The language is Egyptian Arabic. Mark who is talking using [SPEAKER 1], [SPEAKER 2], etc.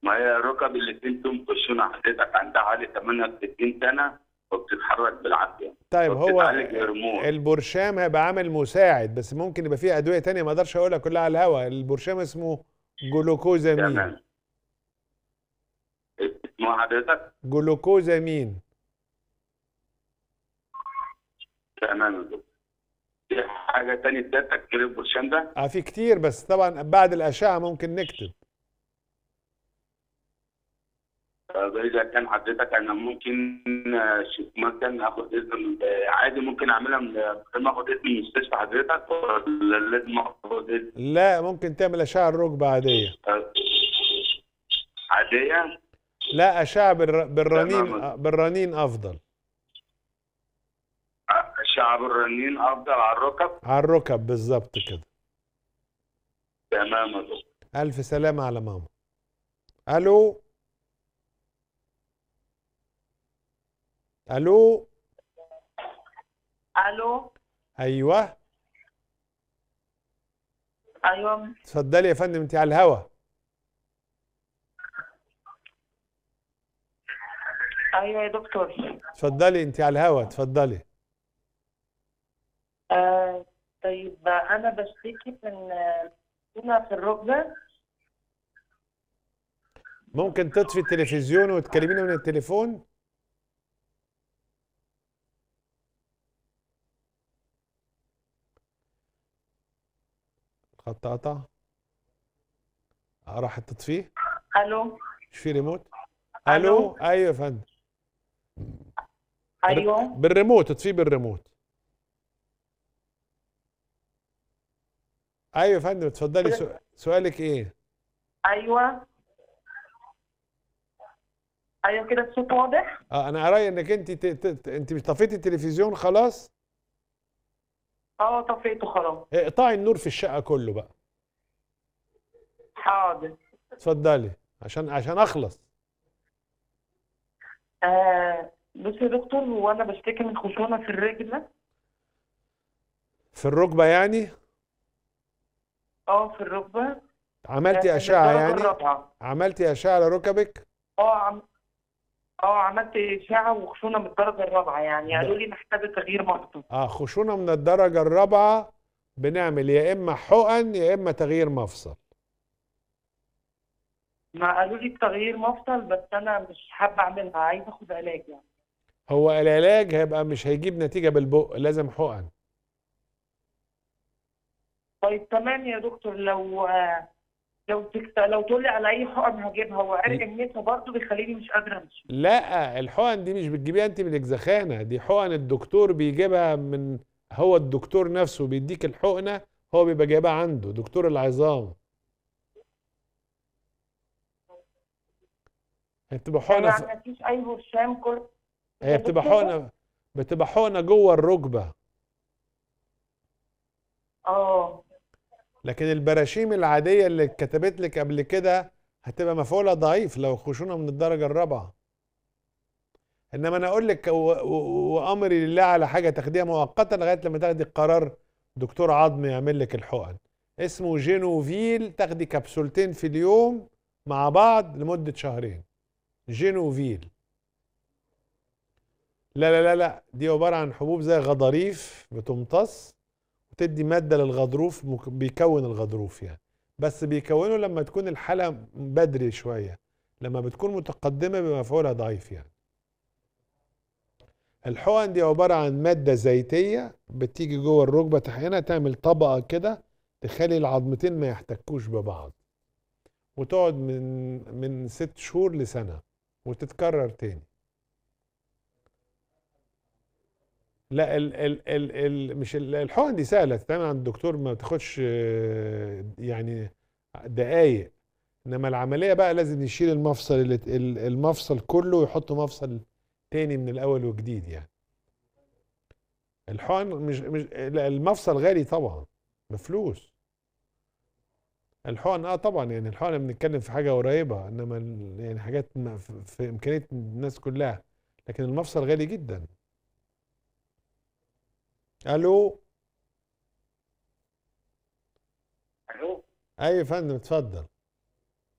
[SPEAKER 1] ما هي الركب اللي انتم خشونه حضرتك عندها حوالي 68 سنه وبتتحرك بالعافيه
[SPEAKER 2] طيب هو
[SPEAKER 1] وبتتعالج هرمون
[SPEAKER 2] البرشام هيبقى عامل مساعد بس ممكن يبقى فيه ادويه تانية ما اقدرش اقولها كلها على الهواء البرشام اسمه جلوكوزامين
[SPEAKER 1] تمام اسمه حضرتك
[SPEAKER 2] جلوكوزامين
[SPEAKER 1] تمام يا دكتور في حاجه تانية سيادتك غير البرشام ده
[SPEAKER 2] اه في كتير بس طبعا بعد الاشعه ممكن نكتب
[SPEAKER 1] طب اذا كان حضرتك انا ممكن آه، ش- مثلا اخد اذن آه، عادي ممكن اعملها من غير ما اخد اذن من مستشفى حضرتك ولا لازم اخد اذن
[SPEAKER 2] لا ممكن تعمل اشعه الركبه عاديه
[SPEAKER 1] آه، عاديه
[SPEAKER 2] لا اشعه بالر- بالرنين
[SPEAKER 1] تمام.
[SPEAKER 2] آه، بالرنين افضل
[SPEAKER 1] آه، شعب الرنين افضل على الركب
[SPEAKER 2] على الركب بالظبط كده
[SPEAKER 1] تمام يا دكتور
[SPEAKER 2] الف سلامه على ماما الو الو
[SPEAKER 3] الو
[SPEAKER 2] ايوه
[SPEAKER 3] ايوه
[SPEAKER 2] اتفضلي يا فندم انت على الهوا
[SPEAKER 3] ايوه يا دكتور
[SPEAKER 2] اتفضلي انت على الهوا اتفضلي
[SPEAKER 3] آه طيب انا بشتكي من آه، هنا في الركبه
[SPEAKER 2] ممكن تطفي التلفزيون وتكلمينا من التليفون الخط قطع آه، راحت تطفيه
[SPEAKER 3] الو
[SPEAKER 2] مش في ريموت
[SPEAKER 3] ألو؟
[SPEAKER 2] الو ايوه يا فندم
[SPEAKER 3] ايوه
[SPEAKER 2] بالريموت تطفيه بالريموت ايوه يا فندم اتفضلي سؤ- سؤالك ايه
[SPEAKER 3] ايوه ايوه كده الصوت واضح
[SPEAKER 2] اه انا رايي انك انت ت... ت... ت- انت مش طفيتي التلفزيون خلاص
[SPEAKER 3] اه طفيته خلاص
[SPEAKER 2] اقطعي النور في الشقه كله بقى
[SPEAKER 3] حاضر
[SPEAKER 2] اتفضلي عشان عشان اخلص
[SPEAKER 3] آه بص يا دكتور هو انا بشتكي من خشونه في الرجل
[SPEAKER 2] في الركبه يعني
[SPEAKER 3] اه في الركبه
[SPEAKER 2] عملتي
[SPEAKER 3] آه،
[SPEAKER 2] اشعه
[SPEAKER 3] بالدرجة
[SPEAKER 2] يعني
[SPEAKER 3] الرابعة.
[SPEAKER 2] عملتي اشعه على ركبك
[SPEAKER 3] اه عم اه عملت اشعه وخشونه من الدرجه الرابعه يعني
[SPEAKER 2] ده-
[SPEAKER 3] قالوا لي محتاجه تغيير مفصل
[SPEAKER 2] اه خشونه من الدرجه الرابعه بنعمل يا اما حقن يا اما تغيير مفصل
[SPEAKER 3] ما قالوا لي بتغيير مفصل بس انا مش حابه اعملها عايزه اخد علاج يعني
[SPEAKER 2] هو العلاج هيبقى مش هيجيب نتيجه بالبق لازم حقن
[SPEAKER 3] طيب تمام يا دكتور لو آه، لو تكت... لو تقول لي على اي حقن هجيبها وعرق النسا برضه بيخليني مش قادره امشي
[SPEAKER 2] لا الحقن دي مش بتجيبيها انت من الاجزخانه دي حقن الدكتور بيجيبها من هو الدكتور نفسه بيديك الحقنه هو بيبقى جايبها عنده دكتور العظام هي بتبقى حقنه في...
[SPEAKER 3] يعني مفيش اي برشام كل
[SPEAKER 2] هي بتبقى حقنه بتبقى حقنه جوه الركبه
[SPEAKER 3] اه
[SPEAKER 2] لكن البراشيم العاديه اللي اتكتبت لك قبل كده هتبقى مفعولها ضعيف لو خشونه من الدرجه الرابعه انما انا اقول لك و- و- وامري لله على حاجه تاخديها مؤقتا لغايه لما تاخدي قرار دكتور عظم يعمل لك الحقن اسمه جينوفيل تاخدي كبسولتين في اليوم مع بعض لمده شهرين جينوفيل لا لا لا لا دي عباره عن حبوب زي غضاريف بتمتص وتدي ماده للغضروف مك- بيكون الغضروف يعني بس بيكونه لما تكون الحاله بدري شويه لما بتكون متقدمه بيبقى مفعولها ضعيف يعني الحقن دي عباره عن ماده زيتيه بتيجي جوه الركبه تحقنها تعمل طبقه كده تخلي العظمتين ما يحتكوش ببعض وتقعد من من ست شهور لسنه وتتكرر تاني لا ال ال ال ال مش ال- الحقن دي سهله تتعمل عند الدكتور ما تاخدش آه، يعني دقايق انما العمليه بقى لازم يشيل المفصل اللي ت- ال- المفصل كله ويحط مفصل تاني من الاول وجديد يعني الحقن مش مش لا، المفصل غالي طبعا بفلوس الحقن اه طبعا يعني الحقن بنتكلم في حاجه قريبه انما ال- يعني حاجات ما- في في امكانيه الناس كلها لكن المفصل غالي جدا الو
[SPEAKER 1] الو
[SPEAKER 2] ايوه يا فندم اتفضل